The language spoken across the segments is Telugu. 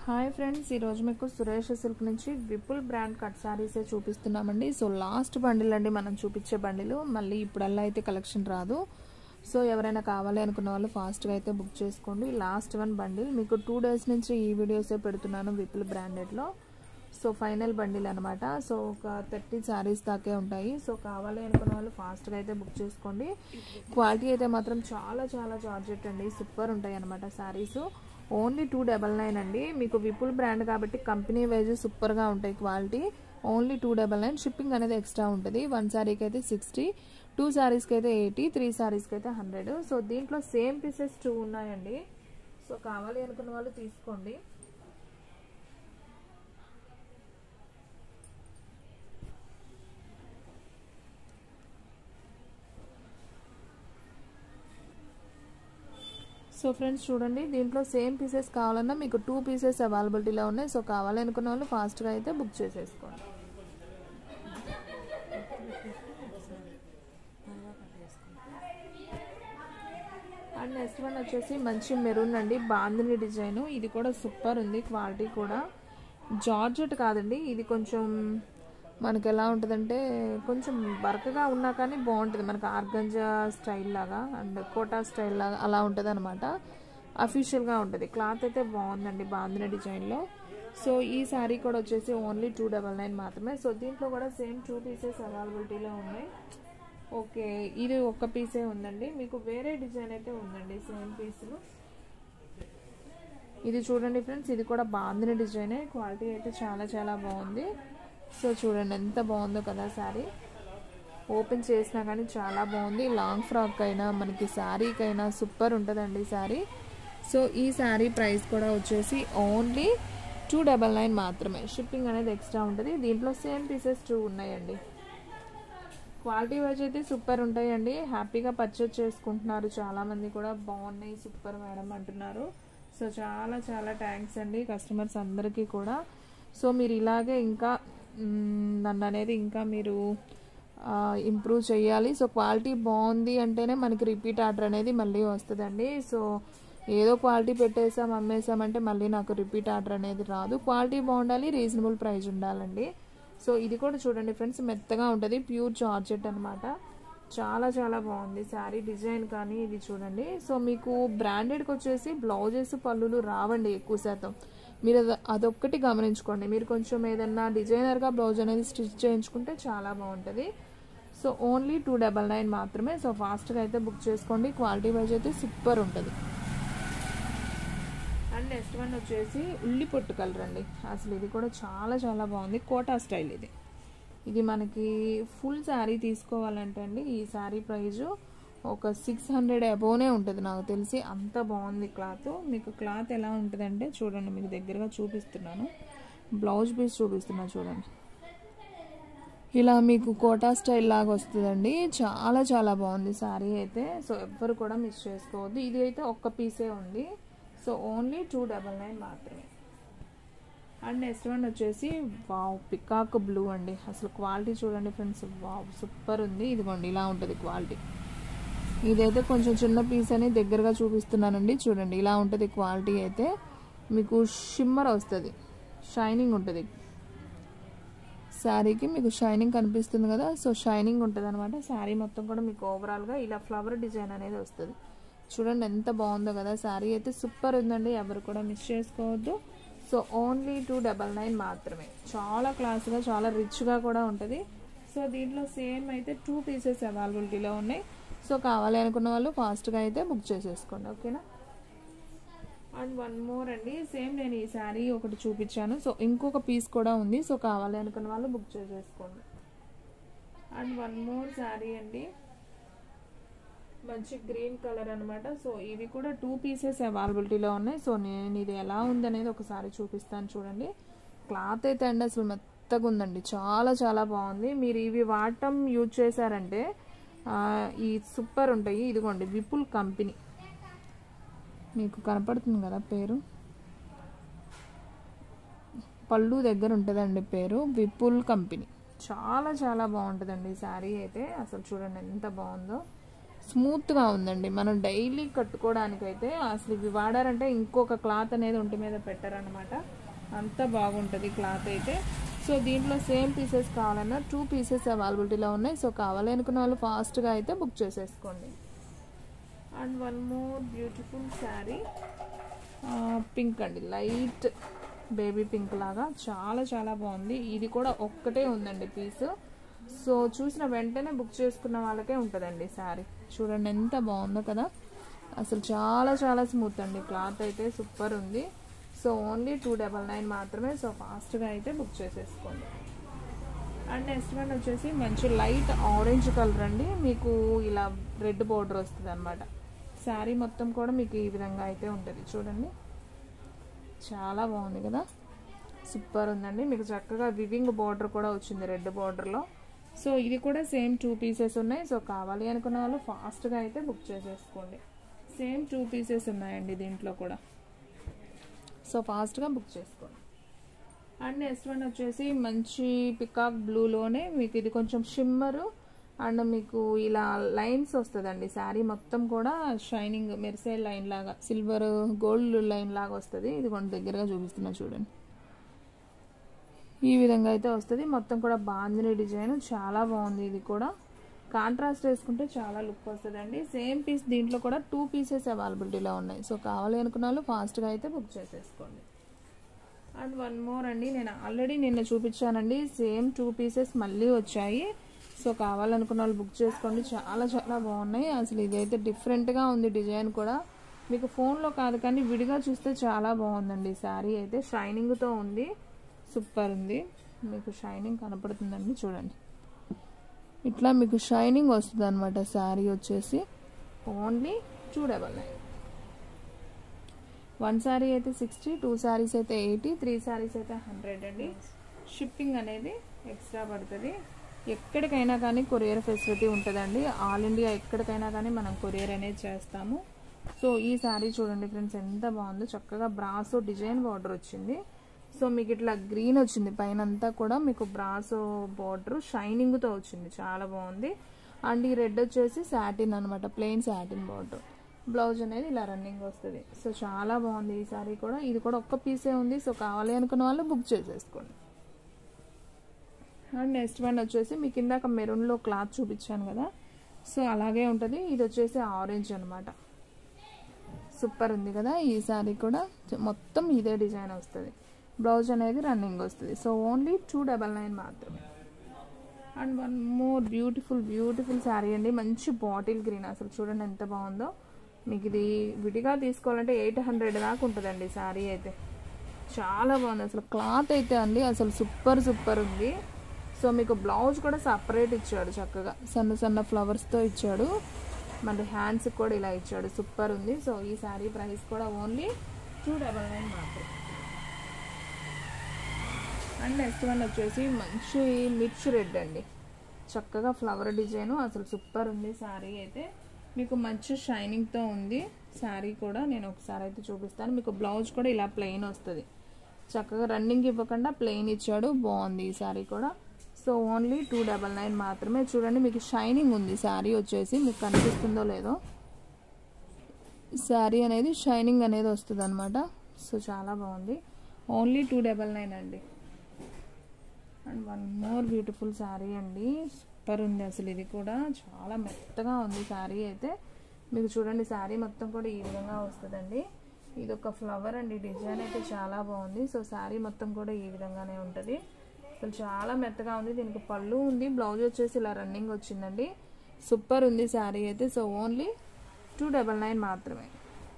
హాయ్ ఫ్రెండ్స్ ఈరోజు మీకు సురేష్ సిల్క్ నుంచి విపుల్ బ్రాండ్ కట్ శారీసే చూపిస్తున్నామండి సో లాస్ట్ బండిల్ అండి మనం చూపించే బండిలు మళ్ళీ ఇప్పుడల్లా అయితే కలెక్షన్ రాదు సో ఎవరైనా కావాలి అనుకున్న వాళ్ళు ఫాస్ట్గా అయితే బుక్ చేసుకోండి లాస్ట్ వన్ బండిల్ మీకు టూ డేస్ నుంచి ఈ వీడియోసే పెడుతున్నాను విపుల్ బ్రాండెడ్లో సో ఫైనల్ బండిల్ అనమాట సో ఒక థర్టీ శారీస్ దాకే ఉంటాయి సో కావాలి అనుకున్న వాళ్ళు ఫాస్ట్గా అయితే బుక్ చేసుకోండి క్వాలిటీ అయితే మాత్రం చాలా చాలా జార్జెట్ అండి సూపర్ ఉంటాయి అనమాట saris only two double nine అండి మీకు విపుల్ బ్రాండ్ కాబట్టి కంపెనీ వైజ్ సూపర్గా ఉంటాయి quality only two double nine shipping అనేది ఎక్స్ట్రా ఉంటుంది వన్ శారీకి అయితే సిక్స్టీ టూ శారీస్కి అయితే ఎయిటీ త్రీ శారీస్కి అయితే హండ్రెడ్ సో దీంట్లో సేమ్ పీసెస్ టూ ఉన్నాయండి సో కావాలి అనుకున్న వాళ్ళు తీసుకోండి సో ఫ్రెండ్స్ చూడండి దీంట్లో సేమ్ పీసెస్ కావాలన్నా మీకు టూ పీసెస్ అవైలబిలిటీలో ఉన్నాయి సో కావాలి అనుకున్న వాళ్ళు ఫాస్ట్గా అయితే బుక్ చేసేసుకోండి అండ్ నెక్స్ట్ వన్ వచ్చేసి మంచి మెరూన్ అండి బాందిని డిజైన్ ఇది కూడా సూపర్ ఉంది క్వాలిటీ కూడా జార్జెట్ కాదండి ఇది కొంచెం మనకి ఎలా ఉంటుందంటే కొంచెం బరకగా ఉన్నా కానీ బాగుంటుంది మనకి ఆర్గంజా స్టైల్ లాగా అండ్ కోటా స్టైల్ లాగా అలా ఉంటుంది అనమాట అఫీషియల్గా ఉంటుంది క్లాత్ అయితే బాగుందండి బాందిన డిజైన్లో సో ఈ శారీ కూడా వచ్చేసి ఓన్లీ టూ డబల్ నైన్ మాత్రమే సో దీంట్లో కూడా సేమ్ టూ పీసెస్ అవైలబిలిటీలో ఉన్నాయి ఓకే ఇది ఒక్క పీసే ఉందండి మీకు వేరే డిజైన్ అయితే ఉందండి సేమ్ పీసులు ఇది చూడండి ఫ్రెండ్స్ ఇది కూడా బాగుంది డిజైనే క్వాలిటీ అయితే చాలా చాలా బాగుంది సో చూడండి ఎంత బాగుందో కదా శారీ ఓపెన్ చేసినా కానీ చాలా బాగుంది లాంగ్ ఫ్రాక్ అయినా మనకి శారీకైనా సూపర్ ఉంటుందండి శారీ సో ఈ శారీ ప్రైస్ కూడా వచ్చేసి ఓన్లీ టూ డబల్ నైన్ మాత్రమే షిప్పింగ్ అనేది ఎక్స్ట్రా ఉంటుంది దీంట్లో సేమ్ పీసెస్ టూ ఉన్నాయండి క్వాలిటీ వైజ్ అయితే సూపర్ ఉంటాయండి హ్యాపీగా పర్చేజ్ చేసుకుంటున్నారు చాలామంది కూడా బాగున్నాయి సూపర్ మేడం అంటున్నారు సో చాలా చాలా థ్యాంక్స్ అండి కస్టమర్స్ అందరికీ కూడా సో మీరు ఇలాగే ఇంకా నన్ను అనేది ఇంకా మీరు ఇంప్రూవ్ చేయాలి సో క్వాలిటీ బాగుంది అంటేనే మనకి రిపీట్ ఆర్డర్ అనేది మళ్ళీ వస్తుందండి సో ఏదో క్వాలిటీ పెట్టేసాం అమ్మేసామంటే మళ్ళీ నాకు రిపీట్ ఆర్డర్ అనేది రాదు క్వాలిటీ బాగుండాలి రీజనబుల్ ప్రైస్ ఉండాలండి సో ఇది కూడా చూడండి ఫ్రెండ్స్ మెత్తగా ఉంటుంది ప్యూర్ జార్జెట్ అనమాట చాలా చాలా బాగుంది శారీ డిజైన్ కానీ ఇది చూడండి సో మీకు బ్రాండెడ్కి వచ్చేసి బ్లౌజెస్ పళ్ళులు రావండి ఎక్కువ శాతం మీరు అదొక్కటి గమనించుకోండి మీరు కొంచెం ఏదన్నా డిజైనర్గా బ్లౌజ్ అనేది స్టిచ్ చేయించుకుంటే చాలా బాగుంటుంది so only two double nine మాత్రమే సో ఫాస్ట్గా అయితే బుక్ చేసుకోండి క్వాలిటీ వైజ్ అయితే సూపర్ ఉంటుంది అండ్ నెక్స్ట్ వన్ వచ్చేసి ఉల్లి పొట్టు కలర్ అండి అసలు ఇది కూడా చాలా చాలా బాగుంది కోటా స్టైల్ ఇది ఇది మనకి ఫుల్ శారీ తీసుకోవాలంటే అండి ఈ శారీ ప్రైజు ఒక సిక్స్ హండ్రెడ్ అబోనే ఉంటుంది నాకు తెలిసి అంత బాగుంది క్లాత్ మీకు క్లాత్ ఎలా ఉంటుందంటే చూడండి మీకు దగ్గరగా చూపిస్తున్నాను బ్లౌజ్ పీస్ చూపిస్తున్నాను చూడండి ఇలా మీకు కోటా స్టైల్ లాగా వస్తుందండి చాలా చాలా బాగుంది శారీ అయితే సో ఎవ్వరు కూడా మిస్ చేసుకోవద్దు ఇది అయితే ఒక్క పీసే ఉంది so only two double nine మాత్రమే అండ్ నెక్స్ట్ వన్ వచ్చేసి వావ్ పికాక్ బ్లూ అండి అసలు క్వాలిటీ చూడండి ఫ్రెండ్స్ వావ్ సూపర్ ఉంది ఇదిగోండి ఇలా ఉంటుంది క్వాలిటీ ఇదైతే కొంచెం చిన్న పీస్ అని దగ్గరగా చూపిస్తున్నానండి చూడండి ఇలా ఉంటుంది క్వాలిటీ అయితే మీకు షిమ్మర్ వస్తుంది షైనింగ్ ఉంటుంది శారీకి మీకు షైనింగ్ కనిపిస్తుంది కదా సో షైనింగ్ ఉంటుంది అనమాట శారీ మొత్తం కూడా మీకు ఓవరాల్గా ఇలా ఫ్లవర్ డిజైన్ అనేది వస్తుంది చూడండి ఎంత బాగుందో కదా శారీ అయితే సూపర్ ఉందండి ఎవరు కూడా మిస్ చేసుకోవద్దు so only two double nine మాత్రమే చాలా క్లాస్గా చాలా రిచ్గా కూడా ఉంటుంది సో దీంట్లో సేమ్ అయితే టూ పీసెస్ అవైలబిలిటీలో ఉన్నాయి సో కావాలి అనుకున్న వాళ్ళు ఫాస్ట్గా అయితే బుక్ చేసేసుకోండి ఓకేనా అండ్ వన్ మోర్ అండి సేమ్ నేను ఈ శారీ ఒకటి చూపించాను సో ఇంకొక పీస్ కూడా ఉంది సో కావాలి అనుకున్న వాళ్ళు బుక్ చేసేసుకోండి అండ్ వన్ మోర్ శారీ అండి మంచి గ్రీన్ కలర్ అనమాట సో ఇవి కూడా టూ పీసెస్ అవైలబిలిటీలో ఉన్నాయి సో నేను ఇది ఎలా ఉందనేది ఒకసారి చూపిస్తాను చూడండి క్లాత్ అయితే అండి అసలు మెత్తగా ఉందండి చాలా చాలా బాగుంది మీరు ఇవి వాడటం యూజ్ చేశారంటే ఈ సూపర్ ఉంటాయి ఇదిగోండి విపుల్ కంపెనీ మీకు కనపడుతుంది కదా పేరు పళ్ళు దగ్గర ఉంటుందండి పేరు విపుల్ కంపెనీ చాలా చాలా బాగుంటుందండి శారీ అయితే అసలు చూడండి ఎంత బాగుందో స్మూత్గా ఉందండి మనం డైలీ కట్టుకోవడానికైతే అసలు ఇవి వాడారంటే ఇంకొక క్లాత్ అనేది ఒంటి మీద పెట్టారనమాట అంత బాగుంటుంది క్లాత్ అయితే సో దీంట్లో సేమ్ పీసెస్ కావాలన్నా టూ పీసెస్ అవైలబిలిటీలో ఉన్నాయి సో కావాలి అనుకున్న వాళ్ళు ఫాస్ట్గా అయితే బుక్ చేసేసుకోండి and one more beautiful sari pink అండి లైట్ బేబీ పింక్ లాగా చాలా చాలా బాగుంది ఇది కూడా ఒక్కటే ఉందండి పీస్ సో చూసిన వెంటనే బుక్ చేసుకున్న వాళ్ళకే ఉంటుందండి శారీ చూడండి ఎంత బాగుందో కదా అసలు చాలా చాలా స్మూత్ అండి క్లాత్ అయితే సూపర్ ఉంది so only two double nine మాత్రమే సో ఫాస్ట్గా అయితే బుక్ చేసేసుకోండి అండ్ నెక్స్ట్ వన్ వచ్చేసి మంచి లైట్ ఆరెంజ్ కలర్ అండి మీకు ఇలా రెడ్ బోర్డర్ వస్తుంది అనమాట శారీ మొత్తం కూడా మీకు ఈ విధంగా అయితే ఉంటుంది చూడండి చాలా బాగుంది కదా సూపర్ ఉందండి మీకు చక్కగా వివింగ్ బార్డర్ కూడా వచ్చింది రెడ్ బార్డర్లో సో ఇది కూడా సేమ్ టూ పీసెస్ ఉన్నాయి సో కావాలి అనుకున్న వాళ్ళు ఫాస్ట్గా అయితే బుక్ చేసేసుకోండి సేమ్ టూ పీసెస్ ఉన్నాయండి దీంట్లో కూడా సో ఫాస్ట్గా బుక్ చేసుకోండి అండ్ నెక్స్ట్ వన్ వచ్చేసి మంచి పికాక్ బ్లూలోనే మీకు ఇది కొంచెం షిమ్మరు అండ్ మీకు ఇలా లైన్స్ వస్తుందండి శారీ మొత్తం కూడా షైనింగ్ మెరిసే లైన్ లాగా సిల్వర్ గోల్డ్ లైన్ లాగా వస్తుంది ఇది కొంచెం దగ్గరగా చూపిస్తున్నా చూడండి ఈ విధంగా అయితే వస్తుంది మొత్తం కూడా బాందిని డిజైన్ చాలా బాగుంది ఇది కూడా కాంట్రాస్ట్ వేసుకుంటే చాలా లుక్ వస్తుందండి సేమ్ పీస్ దీంట్లో కూడా టూ పీసెస్ అవైలబిలిటీలో ఉన్నాయి సో కావాలి అనుకున్న వాళ్ళు ఫాస్ట్గా అయితే బుక్ చేసేసుకోండి అండ్ వన్ మోర్ అండి నేను ఆల్రెడీ నిన్న చూపించానండి సేమ్ టూ పీసెస్ మళ్ళీ వచ్చాయి సో కావాలనుకున్న వాళ్ళు బుక్ చేసుకోండి చాలా చాలా బాగున్నాయి అసలు ఇదైతే డిఫరెంట్గా ఉంది డిజైన్ కూడా మీకు ఫోన్లో కాదు కానీ విడిగా చూస్తే చాలా బాగుందండి శారీ అయితే షైనింగ్తో ఉంది సూపర్ ఉంది మీకు షైనింగ్ కనపడుతుందండి చూడండి ఇట్లా మీకు షైనింగ్ వస్తుంది అనమాట శారీ వచ్చేసి only two double nine one sari అయితే సిక్స్టీ టూ శారీస్ అయితే ఎయిటీ త్రీ శారీస్ అయితే హండ్రెడ్ అండి షిప్పింగ్ అనేది ఎక్స్ట్రా పడుతుంది ఎక్కడికైనా కానీ కొరియర్ ఫెసిలిటీ ఉంటుందండి ఆల్ ఇండియా ఎక్కడికైనా కానీ మనం కొరియర్ అనేది చేస్తాము సో ఈ శారీ చూడండి ఫ్రెండ్స్ ఎంత బాగుందో చక్కగా బ్రాసో డిజైన్ బార్డర్ వచ్చింది సో మీకు ఇట్లా గ్రీన్ వచ్చింది పైన అంతా కూడా మీకు బ్రాసో బార్డర్ షైనింగ్తో వచ్చింది చాలా బాగుంది అండ్ ఈ రెడ్ వచ్చేసి సాటిన్ అనమాట ప్లెయిన్ సాటిన్ బార్డర్ బ్లౌజ్ అనేది ఇలా రన్నింగ్ వస్తుంది సో చాలా బాగుంది ఈ సారీ కూడా ఇది కూడా ఒక్క పీసే ఉంది సో కావాలి అనుకున్న వాళ్ళు బుక్ చేసేసుకోండి అండ్ నెక్స్ట్ వన్ వచ్చేసి మీకు ఇందాక మెరూన్లో క్లాత్ చూపించాను కదా సో అలాగే ఉంటుంది ఇది వచ్చేసి ఆరెంజ్ అనమాట సూపర్ ఉంది కదా ఈ శారీ కూడా మొత్తం ఇదే డిజైన్ వస్తుంది బ్లౌజ్ అనేది రన్నింగ్ వస్తుంది so only two double nine మాత్రమే and one more beautiful beautiful sari అండి మంచి బాటిల్ గ్రీన్ అసలు చూడండి ఎంత బాగుందో మీకు ఇది విడిగా తీసుకోవాలంటే ఎయిట్ హండ్రెడ్ దాకా ఉంటుందండి శారీ అయితే చాలా బాగుంది అసలు క్లాత్ అయితే అండి అసలు సూపర్ సూపర్ ఉంది సో మీకు బ్లౌజ్ కూడా సపరేట్ ఇచ్చాడు చక్కగా సన్న సన్న ఫ్లవర్స్తో ఇచ్చాడు మళ్ళీ హ్యాండ్స్కి కూడా ఇలా ఇచ్చాడు సూపర్ ఉంది సో ఈ శారీ ప్రైస్ కూడా ఓన్లీ టూ డబల్ నైన్ మాత్రం అండ్ నెక్స్ట్ వన్ వచ్చేసి మంచి మిర్చి రెడ్ అండి చక్కగా ఫ్లవర్ డిజైన్ అసలు సూపర్ ఉంది శారీ అయితే మీకు మంచి షైనింగ్తో ఉంది శారీ కూడా నేను ఒకసారి అయితే చూపిస్తాను మీకు బ్లౌజ్ కూడా ఇలా ప్లెయిన్ వస్తుంది చక్కగా రన్నింగ్ ఇవ్వకుండా ప్లెయిన్ ఇచ్చాడు బాగుంది ఈ శారీ కూడా so only two double nine మాత్రమే చూడండి మీకు షైనింగ్ ఉంది శారీ వచ్చేసి మీకు కనిపిస్తుందో లేదో శారీ అనేది షైనింగ్ అనేది వస్తుంది అనమాట సో చాలా బాగుంది ఓన్లీ టూ డబల్ నైన్ అండి and one more beautiful sari అండి సూపర్ ఉంది అసలు ఇది కూడా చాలా మెత్తగా ఉంది శారీ అయితే మీకు చూడండి శారీ మొత్తం కూడా ఈ విధంగా వస్తుందండి ఇది ఒక ఫ్లవర్ అండి డిజైన్ అయితే చాలా బాగుంది సో శారీ మొత్తం కూడా ఈ విధంగానే ఉంటుంది అసలు చాలా మెత్తగా ఉంది దీనికి పళ్ళు ఉంది బ్లౌజ్ వచ్చేసి ఇలా రన్నింగ్ వచ్చిందండి సూపర్ ఉంది శారీ అయితే so only two double nine మాత్రమే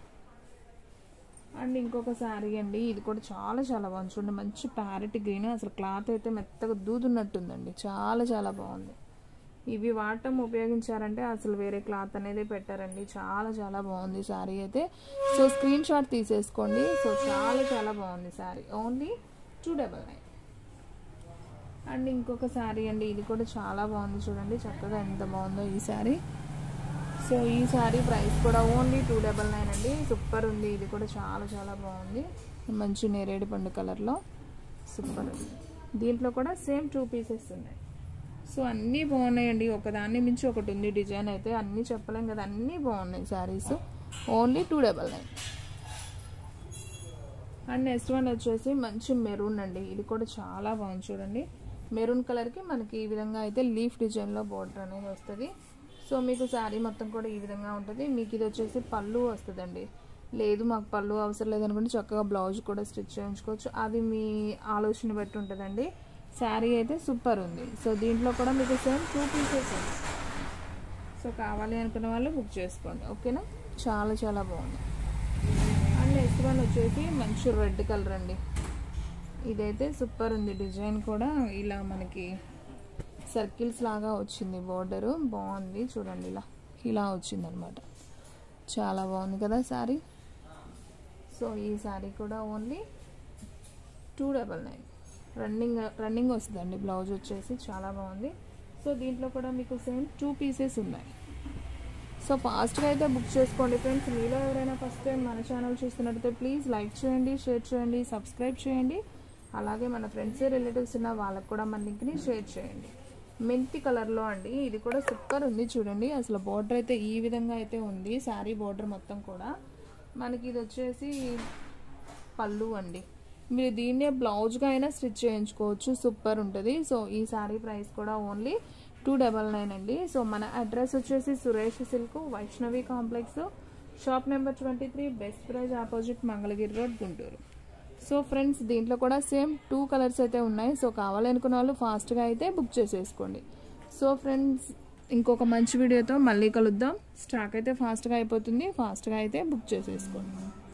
అండ్ ఇంకొక శారీ అండి ఇది కూడా చాలా చాలా బాగుంది చూడండి మంచి ప్యారెట్ గ్రీన్ అసలు క్లాత్ అయితే మెత్తగా దూదున్నట్టుందండి చాలా చాలా బాగుంది ఇవి వాడటం ఉపయోగించారంటే అసలు వేరే క్లాత్ అనేది పెట్టారండి చాలా చాలా బాగుంది శారీ అయితే సో స్క్రీన్ షాట్ తీసేసుకోండి సో చాలా చాలా బాగుంది sari only two double nine and ఇంకొక శారీ అండి ఇది కూడా చాలా బాగుంది చూడండి చక్కగా ఎంత బాగుందో ఈ శారీ సో ఈ శారీ ప్రైస్ కూడా ఓన్లీ టూ డబల్ నైన్ అండి సూపర్ ఉంది ఇది కూడా చాలా చాలా బాగుంది మంచి నేరేడు పండు కలర్లో సూపర్ ఉంది దీంట్లో కూడా సేమ్ టూ పీసెస్ ఉన్నాయి సో అన్నీ బాగున్నాయండి ఒకదాన్ని మించి ఒకటి ఉంది డిజైన్ అయితే అన్నీ చెప్పలేం కదా అన్నీ బాగున్నాయి saris only two double nine and next one వచ్చేసి మంచి మెరూన్ అండి ఇది కూడా చాలా బాగుంది చూడండి మెరూన్ కలర్కి మనకి ఈ విధంగా అయితే లీఫ్ డిజైన్లో బోర్డర్ అనేది వస్తుంది సో మీకు శారీ మొత్తం కూడా ఈ విధంగా ఉంటుంది మీకు ఇది వచ్చేసి పళ్ళు వస్తుందండి లేదు మాకు పళ్ళు అవసరం లేదనుకుంటే చక్కగా బ్లౌజ్ కూడా స్టిచ్ చేయించుకోవచ్చు అది మీ ఆలోచన బట్టి ఉంటుందండి శారీ అయితే సూపర్ ఉంది సో దీంట్లో కూడా మీకు సేమ్ టూ పీసెస్ ఉంది సో కావాలి అనుకున్న వాళ్ళు బుక్ చేసుకోండి ఓకేనా చాలా చాలా బాగుంది అండ్ నెక్స్ట్ వన్ వచ్చేసి మంచి రెడ్ కలర్ అండి ఇదైతే సూపర్ ఉంది డిజైన్ కూడా ఇలా మనకి సర్కిల్స్ లాగా వచ్చింది బోర్డరు బాగుంది చూడండి ఇలా ఇలా వచ్చింది అనమాట చాలా బాగుంది కదా శారీ సో ఈ శారీ కూడా only two double nine running running వస్తుందండి బ్లౌజ్ వచ్చేసి చాలా బాగుంది సో దీంట్లో కూడా మీకు సేమ్ టూ పీసెస్ ఉన్నాయి సో ఫాస్ట్గా అయితే బుక్ చేసుకోండి ఫ్రెండ్స్ మీలో ఎవరైనా ఫస్ట్ టైం మన ఛానల్ చూస్తున్నట్టయితే ప్లీజ్ లైక్ చేయండి షేర్ చేయండి సబ్స్క్రైబ్ చేయండి అలాగే మన ఫ్రెండ్స్ రిలేటివ్స్ ఉన్న వాళ్ళకు కూడా మన లింక్ని షేర్ చేయండి మెంతి కలర్లో అండి ఇది కూడా సూపర్ ఉంది చూడండి అసలు బార్డర్ అయితే ఈ విధంగా అయితే ఉంది శారీ బార్డర్ మొత్తం కూడా మనకి ఇది వచ్చేసి పళ్ళు అండి మీరు దీన్నే బ్లౌజ్గా అయినా స్టిచ్ చేయించుకోవచ్చు సూపర్ ఉంటుంది సో ఈ శారీ ప్రైస్ కూడా ఓన్లీ టూ డబల్ నైన్ అండి సో మన అడ్రస్ వచ్చేసి Suresh silk Vaishnavi complex shop number twenty three best prize opposite Mangalagiri road Guntur so friends దీంట్లో కూడా సేమ్ టూ కలర్స్ అయితే ఉన్నాయి సో కావాలనుకున్న వాళ్ళు ఫాస్ట్గా అయితే బుక్ చేసేసుకోండి సో ఫ్రెండ్స్ ఇంకొక మంచి వీడియోతో మళ్ళీ కలుద్దాం స్టాక్ అయితే ఫాస్ట్గా అయిపోతుంది ఫాస్ట్గా అయితే బుక్ చేసేసుకోండి